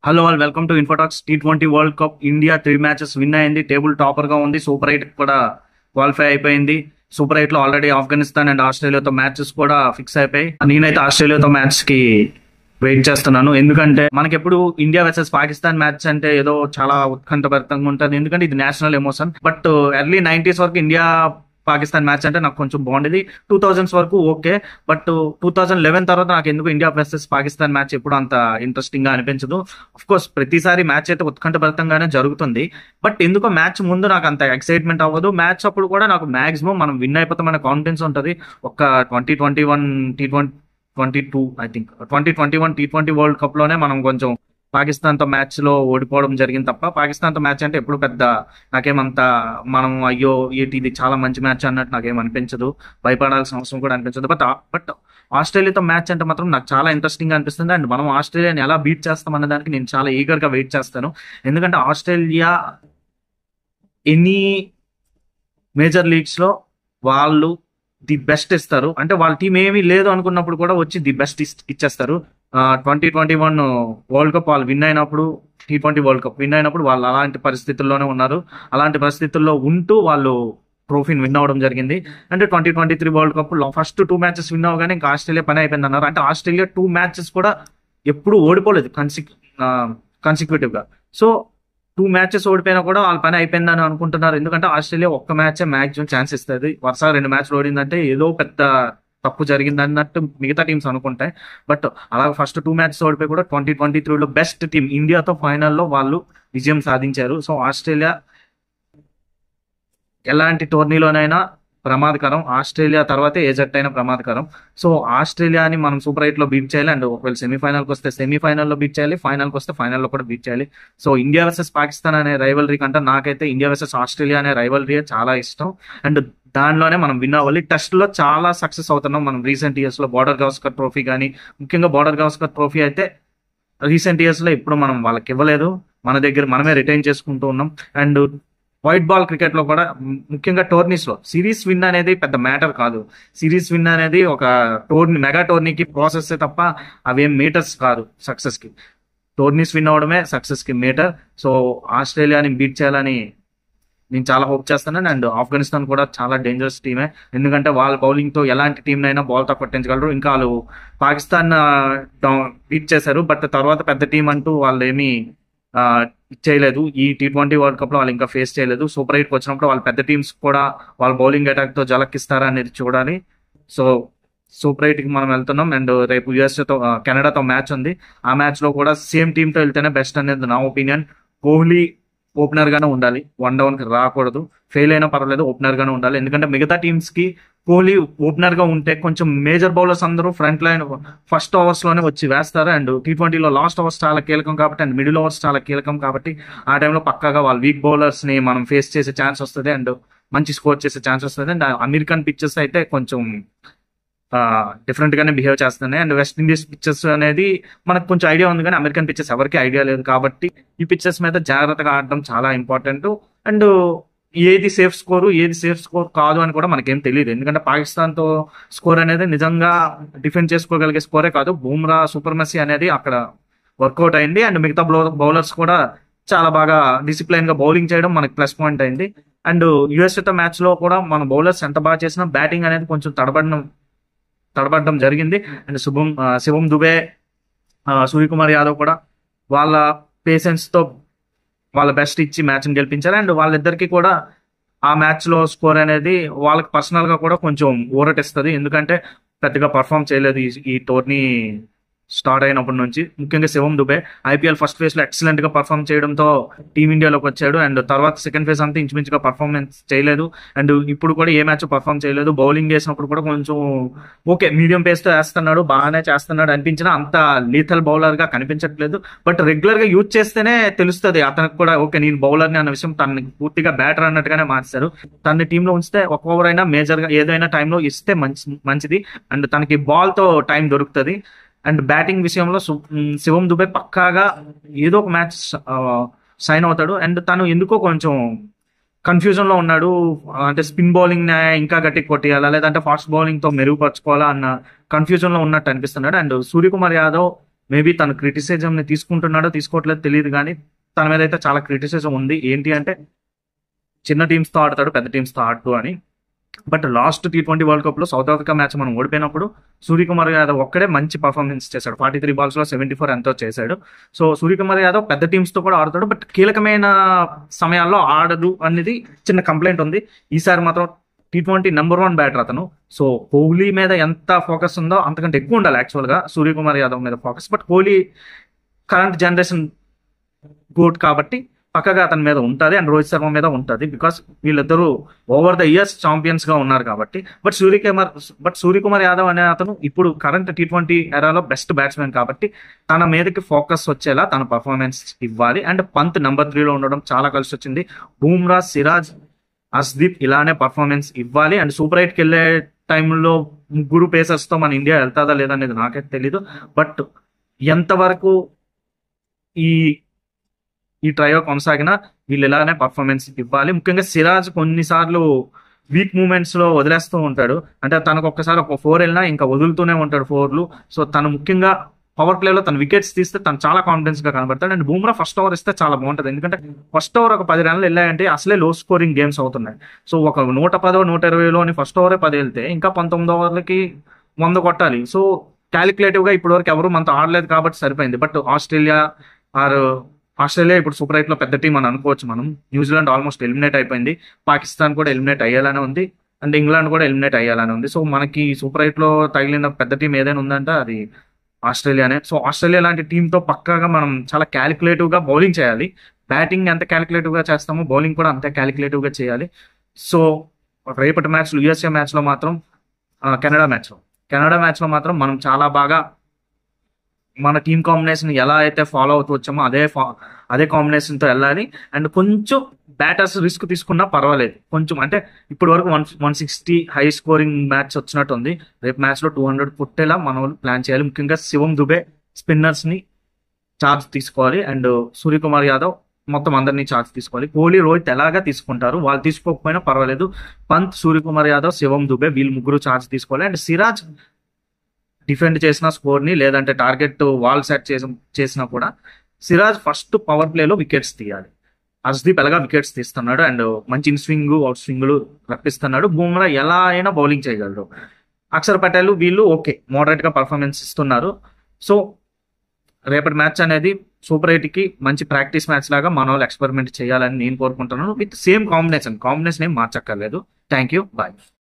hello all welcome to Infotalks T twenty World Cup India three matches win అయింది table topper గా ఉంది super eight కూడా qualify అయిపోయింది super eight లో already Afghanistan and ఆస్ట్రేలియాతో matches కూడా ఫిక్స్ అయిపోయి నేనైతే ఆస్ట్రేలియాతో మ్యాచ్ కి వెయిట్ చేస్తున్నాను ఎందుకంటే మనకి ఎప్పుడు ఇండియా వర్సెస్ పాకిస్తాన్ మ్యాచ్ అంటే ఏదో చాలా ఉత్కంఠభరితంగా ఉంటుంది ఎందుకంటే ఇది national emotion but early nineties వరకు ఇండియా పాకిస్తాన్ మ్యాచ్ అంటే నాకు కొంచెం బాగుండేది టూ థౌజండ్స్ వరకు okay but two thousand eleven తర్వాత నాకు ఎందుకు ఇండియా వర్సెస్ పాకిస్తాన్ మ్యాచ్ ఎప్పుడు అంత ఇంట్రెస్టింగ్ గా అనిపించదు అఫ్ కోర్స్ ప్రతిసారి మ్యాచ్ అయితే ఉత్కంఠభరితంగానే జరుగుతుంది బట్ ఎందుకో మ్యాచ్ ముందు నాకు అంత ఎక్సైట్మెంట్ అవ్వదు మ్యాచ్ అప్పుడు కూడా నాకు మాక్సిమం మనం విన్ అయిపోతామనే కాన్ఫిడెన్స్ ఉంటుంది ఒక twenty twenty one T twenty twenty two I think twenty twenty one T twenty World Cup లోనే మనం కొంచెం పాకిస్తాన్ తో మ్యాచ్ లో ఓడిపోవడం జరిగింది తప్ప పాకిస్తాన్ తో మ్యాచ్ అంటే ఎప్పుడు పెద్ద నాకేమంత మనం అయ్యో ఏంటి ఇది చాలా మంచి మ్యాచ్ అన్నట్టు నాకేం అనిపించదు భయపడాల్సిన అవసరం కూడా అనిపించదు బట్ బట్ ఆస్ట్రేలియాతో మ్యాచ్ అంటే మాత్రం నాకు చాలా ఇంట్రెస్టింగ్ గా అనిపిస్తుంది అండ్ మనం ఆస్ట్రేలియాని ఎలా బీట్ చేస్తాం అనే దానికి నేను చాలా ఈగర్ గా వెయిట్ చేస్తాను ఎందుకంటే ఆస్ట్రేలియా ఎనీ మేజర్ లీగ్స్ లో వాళ్ళు ది బెస్ట్ ఇస్తారు అంటే వాళ్ళ టీం ఏమీ లేదు అనుకున్నప్పుడు కూడా వచ్చి ది బెస్ట్ ఇచ్చేస్తారు twenty twenty one World Cup వాళ్ళు విన్ అయినప్పుడు T twenty World Cup win అయినప్పుడు వాళ్ళు అలాంటి పరిస్థితుల్లోనే ఉన్నారు అలాంటి పరిస్థితుల్లో ఉంటూ వాళ్ళు ట్రోఫీని విన్ అవ్వడం జరిగింది అంటే twenty twenty three World Cup లో ఫస్ట్ టూ మ్యాచెస్ విన్ అవ్వగానే ఇంకా ఆస్ట్రేలియా పని అయిపోయింది అన్నారు అంటే ఆస్ట్రేలియా టూ మ్యాచెస్ కూడా ఎప్పుడు ఓడిపోలేదు కన్సిక్ కన్సిక్యూటివ్ గా సో టూ మ్యాచెస్ ఓడిపోయినా కూడా వాళ్ళ పని అయిపోయిందని అనుకుంటున్నారు ఎందుకంటే ఆస్ట్రేలియా ఒక్క మ్యాచ్ మాక్సిమం ఛాన్స్ ఇస్తుంది వరుస రెండు మ్యాచ్లు ఓడిందంటే ఏదో పెద్ద తప్పు జరిగింది అన్నట్టు మిగతా టీమ్స్ అనుకుంటాయి బట్ అలా ఫస్ట్ టూ మ్యాచెస్ ఓడిపోయి కూడా ట్వంటీ ట్వంటీ త్రీలో బెస్ట్ టీం ఇండియాతో ఫైనల్లో వాళ్ళు విజయం సాధించారు సో ఆస్ట్రేలియా ఎలాంటి టోర్నీలోనైనా ప్రమాదకరం ఆస్ట్రేలియా తర్వాతే ఏ జట్టు అయినా ప్రమాదకరం సో ఆస్ట్రేలియాని మనం సూపర్ ఎయిట్ లో బీట్ చేయాలి అండ్ ఒకవేళ సెమీఫైనల్కి వస్తే సెమీఫైనల్లో బీట్ చేయాలి ఫైనల్కి వస్తే ఫైనల్లో కూడా బీట్ చేయాలి సో ఇండియా వర్సెస్ పాకిస్తాన్ అనే రైవలరీ కంటే నాకైతే ఇండియా వర్సెస్ ఆస్ట్రేలియా అనే రైవలరీ చాలా ఇష్టం అండ్ దానిలోనే మనం విన్ అవ్వాలి టెస్ట్ లో చాలా సక్సెస్ అవుతున్నాం మనం రీసెంట్ ఇయర్స్ లో బార్డర్ గవస్కర్ ట్రోఫీ కానీ ముఖ్యంగా బార్డర్ గవస్కర్ ట్రోఫీ అయితే రీసెంట్ ఇయర్స్ లో ఇప్పుడు మనం వాళ్ళకి ఇవ్వలేదు మన దగ్గర మనమే రిటైన్ చేసుకుంటూ ఉన్నాం అండ్ వైట్ బాల్ క్రికెట్ లో కూడా ముఖ్యంగా టోర్నీస్ లో సిరీస్ విన్ అనేది పెద్ద మ్యాటర్ కాదు సిరీస్ విన్ అనేది ఒక టోర్నీ మెగా టోర్నీకి ప్రాసెస్ తప్ప అవేం మీటర్స్ కాదు సక్సెస్ కి టోర్నీస్ విన్ అవడమే సక్సెస్ కి మీటర్ సో ఆస్ట్రేలియాని బీట్ చేయాలని నేను చాలా హోప్ చేస్తున్నాను అండ్ ఆఫ్ఘనిస్తాన్ కూడా చాలా డేంజరస్ టీమే ఎందుకంటే వాళ్ళ బౌలింగ్ తో ఎలాంటి టీం అయినా బాల్ తో కొట్టించగలరు ఇంకా వాళ్ళు పాకిస్తాన్ బీట్ చేశారు బట్ తర్వాత పెద్ద టీం అంటూ వాళ్ళు ఏమీ చేయలేదు ఈ టీ ట్వంటీ వరల్డ్ కప్ లో వాళ్ళు ఇంకా ఫేస్ చేయలేదు సూపర్ ఎయిట్ వచ్చినప్పుడు వాళ్ళ పెద్ద టీమ్స్ కూడా వాళ్ళ బౌలింగ్ అటాక్ తో జలక్కిస్తారా అనేది చూడాలి సో సూపర్ ఎయిట్ కి మనం వెళ్తున్నాం అండ్ రేపు యుఎస్ఏతో కెనడాతో మ్యాచ్ ఉంది ఆ మ్యాచ్ లో కూడా సేమ్ టీమ్ తో వెళ్తేనే బెస్ట్ అనేది నా ఒపీనియన్ కోహ్లీ ఓపెనర్ గానే ఉండాలి వన్ డౌన్ కి రాకూడదు ఫెయిల్ అయినా పర్వాలేదు ఓపెనర్ గానే ఉండాలి ఎందుకంటే మిగతా టీమ్స్ కి కోహ్లీ ఓపెనర్ గా ఉంటే కొంచెం మేజర్ బౌలర్స్ అందరూ ఫ్రంట్ లైన్ ఫస్ట్ ఓవర్స్ లోనే వచ్చి వేస్తారు అండ్ టీ ట్వంటీలో లాస్ట్ ఓవర్స్ చాలా కీలకం కాబట్టి అండ్ మిడిల్ ఓవర్స్ చాలా కీలకం కాబట్టి ఆ టైంలో పక్కాగా వాళ్ళ వీక్ బౌలర్స్ ని మనం ఫేస్ చేసే ఛాన్స్ వస్తుంది అండ్ మంచి స్కోర్ చేసే ఛాన్స్ వస్తుంది అండ్ అమెరికన్ పిక్చర్స్ అయితే కొంచెం డిఫరెంట్ గానే బిహేవ్ చేస్తున్నాయి అండ్ వెస్ట్ ఇండీస్ పిక్చర్స్ అనేది మనకు కొంచెం ఐడియా ఉంది కానీ అమెరికన్ పిక్చర్స్ ఎవరికి ఐడియా లేదు కాబట్టి ఈ పిక్చర్స్ మీద జాగ్రత్తగా ఆడడం చాలా ఇంపార్టెంట్ అండ్ ఏది సేఫ్ స్కోరు ఏది సేఫ్ స్కోర్ కాదు అని కూడా మనకేం తెలియదు ఎందుకంటే పాకిస్తాన్ తో స్కోర్ అనేది నిజంగా డిఫెండ్ చేసుకోగలిగే స్కోరే కాదు బూమ్రా సూపర్ మెస్సీ అనేది అక్కడ వర్కౌట్ అయింది అండ్ మిగతా బౌలర్స్ కూడా చాలా బాగా డిసిప్లైన్ గా బౌలింగ్ చేయడం మనకి ప్లస్ పాయింట్ అయింది అండ్ యుఎస్ఏతో మ్యాచ్ లో కూడా మన బౌలర్స్ ఎంత బాగా చేసినా బ్యాటింగ్ అనేది కొంచెం తడబడడం తడబడడం జరిగింది అండ్ శుభం శివం దుబే సూర్యకుమార్ యాదవ్ కూడా వాళ్ళ పేషెన్స్ తో వాళ్ళ బెస్ట్ ఇచ్చి మ్యాచ్ గెలిపించారు అండ్ వాళ్ళిద్దరికి కూడా ఆ మ్యాచ్ లో స్కోర్ అనేది వాళ్ళకి పర్సనల్ గా కూడా కొంచెం ఊరటిస్తుంది ఎందుకంటే పెద్దగా పర్ఫామ్ చేయలేదు ఈ టోర్నీ స్టార్ట్ అయినప్పటి నుంచి ముఖ్యంగా Shivam Dube IPL first phase లో ఎక్సలెంట్ గా పర్ఫామ్ చేయడంతో టీమిండియాలోకి వచ్చాడు అండ్ తర్వాత సెకండ్ ఫేజ్ అంతా ఇంచుమించుగా పర్ఫార్మెన్స్ చేయలేదు అండ్ ఇప్పుడు కూడా ఏ మ్యాచ్ పర్ఫామ్ చేయలేదు బౌలింగ్ చేసినప్పుడు కూడా కొంచెం ఓకే మీడియం పేస్ తో వేస్తున్నాడు బాగానే చేస్తున్నాడు అనిపించినా అంత లీథల్ బౌలర్ గా కనిపించట్లేదు బట్ రెగ్యులర్ గా యూజ్ చేస్తేనే తెలుస్తుంది అతనికి కూడా ఓకే నేను బౌలర్ ని అన్న విషయం తనని పూర్తిగా బ్యాటర్ అన్నట్టుగానే మార్చారు తన టీంలో ఉంచితే ఒక ఓవర్ అయినా మేజర్ గా ఏదైనా టైంలో ఇస్తే మంచి మంచిది అండ్ తనకి బాల్ తో టైం దొరుకుతుంది అండ్ బ్యాటింగ్ విషయంలో శివం దుబే పక్కాగా ఏదో ఒక మ్యాచ్ సైన్ అవుతాడు అండ్ తను ఎందుకో కొంచెం కన్ఫ్యూజన్ లో ఉన్నాడు అంటే స్పిన్ బౌలింగ్ ఇంకా గట్టి కొట్టేయాలా లేదంటే ఫాస్ట్ బౌలింగ్ తో మెరుగుపరచుకోవాలా అన్న కన్ఫ్యూజన్ లో ఉన్నట్టు అనిపిస్తున్నాడు అండ్ సూర్యకుమార్ యాదవ్ మేబీ తను క్రిటిసిజం ని తీసుకుంటున్నాడో తీసుకోవట్లేదు తెలియదు కానీ తన మీద అయితే చాలా క్రిటిసిజం ఉంది ఏంటి అంటే చిన్న టీమ్స్ తో ఆడతాడు పెద్ద టీమ్స్ తో ఆడుతూ అని but last T twenty World Cup లో సౌత్ ఆఫ్రికా మ్యాచ్ మనం ఓడిపోయినప్పుడు సూర్యకుమార్ యాదవ్ ఒక్కడే మంచి పర్ఫార్మెన్స్ చేశాడు ఫార్టీ త్రీ బాల్స్ లో సెవెంటీ ఫోర్ ఎంతో చేశాడు సో సూర్యకుమార్ యాదవ్ పెద్ద టీమ్స్ తో కూడా ఆడుతాడు బట్ కీలకమైన సమయాల్లో ఆడదు అనేది చిన్న కంప్లైంట్ ఉంది ఈసారి మాత్రం T twenty number one batter అతను సో కోహ్లీ మీద ఎంత ఫోకస్ ఉందో అంతకంటే ఎక్కువ ఉండాలి యాక్చువల్ గా సూర్యకుమార్ యాదవ్ మీద focus but Kohli current generation GOAT కాబట్టి పక్కగా అతని మీద ఉంటుంది అండ్ రోహిత్ శర్మ మీద ఉంటుంది బికాస్ వీళ్ళిద్దరూ ఓవర్ ద ఇయర్స్ ఛాంపియన్స్ గా ఉన్నారు కాబట్టి బట్ సూర్యకుమార్ బట్ సూర్యకుమార్ యాదవ్ అనే అతను ఇప్పుడు కరెంట్ టీ ట్వంటీ ఎరాలో బెస్ట్ బ్యాట్స్మెన్ కాబట్టి తన మీదకి ఫోకస్ వచ్చేలా తన పర్ఫార్మెన్స్ ఇవ్వాలి అండ్ పంత్ నెంబర్ త్రీలో ఉండడం చాలా కలిసి వచ్చింది బూమ్రా సిరాజ్ అస్దీప్ ఇలానే పర్ఫార్మెన్స్ ఇవ్వాలి అండ్ సూపర్ ఎయిట్కి వెళ్ళే టైంలో ముగ్గురు పేసర్స్ తో మన ఇండియా వెళ్తాదా లేదా అనేది నాకైతే తెలీదు బట్ ఎంతవరకు ఈ ఈ ట్రయో కొనసాగినా వీళ్ళు ఇలానే పర్ఫార్మెన్స్ ఇవ్వాలి ముఖ్యంగా సిరాజ్ కొన్నిసార్లు వీక్ మూమెంట్స్ లో వదిలేస్తూ ఉంటాడు అంటే తనకు ఒక్కసారి ఒక ఫోర్ వెళ్ళినా ఇంకా వదులుతూనే ఉంటాడు ఫోర్లు సో తను ముఖ్యంగా పవర్ ప్లేలో తన వికెట్స్ తీస్తే తను చాలా కాన్ఫిడెన్స్ గా కనబడతాడు అండ్ బూమ్రా ఫస్ట్ ఓవర్ ఇస్తే చాలా బాగుంటది ఎందుకంటే ఫస్ట్ ఓవర్ ఒక పది రన్లు వెళ్ళాయంటే అసలే లో స్కోరింగ్ గేమ్స్ అవుతున్నాయి సో ఒక నూట పదో నూట ఇరవైలోని ఫస్ట్ ఓవరే పది వెళ్తే ఇంకా పంతొమ్మిది ఓవర్లకి వంద కొట్టాలి సో క్యాలిక్యులేటివ్ గా ఇప్పటి వరకు ఎవరు మనతో ఆడలేదు కాబట్టి సరిపోయింది బట్ ఆస్ట్రేలియా ఆర్ ఆస్ట్రేలియా ఇప్పుడు సూపర్ ఎయిట్ లో పెద్ద టీం అని అనుకోవచ్చు మనం న్యూజిలాండ్ ఆల్మోస్ట్ ఎలిమినేట్ అయిపోయింది పాకిస్తాన్ కూడా ఎలిమినేట్ అయ్యేలానే ఉంది అండ్ ఇంగ్లాండ్ కూడా ఎలిమినేట్ అయ్యేలానే ఉంది సో మనకి సూపర్ ఎయిట్ లో తగిలిన పెద్ద టీం ఏదైనా ఉందంటే అది ఆస్ట్రేలియానే సో ఆస్ట్రేలియా లాంటి టీంతో పక్కాగా మనం చాలా క్యాలిక్యులేటివ్ గా బౌలింగ్ చేయాలి బ్యాటింగ్ ఎంత క్యాలిక్యులేటివ్ గా చేస్తామో బౌలింగ్ కూడా అంతే క్యాలిక్యులేటివ్ గా చేయాలి సో రేపటి మ్యాచ్ యుఎస్ఏ మ్యాచ్ లో మాత్రం ఆ, కెనడా మ్యాచ్ లో కెనడా మ్యాచ్ లో మాత్రం మనం చాలా బాగా మన టీం కాంబినేషన్ ఎలా అయితే ఫాలో అవుతూ వచ్చామో అదే ఫా- అదే కాంబినేషన్ తో వెళ్ళాలి అండ్ కొంచెం బ్యాటర్స్ రిస్క్ తీసుకున్నా పర్వాలేదు కొంచెం అంటే ఇప్పటి వరకు one one sixty high scoring match వచ్చినట్టు ఉంది రేపు మ్యాచ్ లో టూ హండ్రెడ్ కొట్టేలా మన వాళ్ళు ప్లాన్ చేయాలి ముఖ్యంగా శివం దుబే స్పిన్నర్స్ ని చార్జ్ తీసుకోవాలి అండ్ సూర్యకుమార్ యాదవ్ మొత్తం అందరినీ చార్జ్ తీసుకోవాలి కోహ్లీ రోహిత్ ఎలాగా తీసుకుంటారు వాళ్ళు తీసుకోకపోయినా పర్వాలేదు పంత్ సూర్యకుమార్ యాదవ్ శివం దుబే వీళ్ళు ముగ్గురు చార్జ్ తీసుకోవాలి అండ్ సిరాజ్ డిఫెండ్ చేసిన స్కోర్ ని లేదంటే టార్గెట్ వాల్ సెట్ చేసి చేసినా కూడా సిరాజ్ ఫస్ట్ పవర్ ప్లేలో వికెట్స్ తీయాలి హర్షదీప్ ఎలాగా వికెట్స్ తీస్తున్నాడు అండ్ మంచి ఇన్ స్వింగ్ అవుట్ స్వింగ్లు రప్పిస్తున్నాడు బూమ్రా ఎలా అయినా బౌలింగ్ చేయగలరు అక్షర్ పటేల్ వీళ్ళు ఓకే మోడరేట్ గా పర్ఫార్మెన్స్ ఇస్తున్నారు సో రేపటి మ్యాచ్ అనేది సూపర్ ఎయిట్ కి మంచి ప్రాక్టీస్ మ్యాచ్ లాగా మన వాళ్ళు ఎక్స్పెరిమెంట్ చేయాలని నేను కోరుకుంటున్నాను విత్ సేమ్ కాంబినేషన్ కాంబినేషన్ ఏం మార్చక్కర్లేదు థ్యాంక్ యూ బాయ్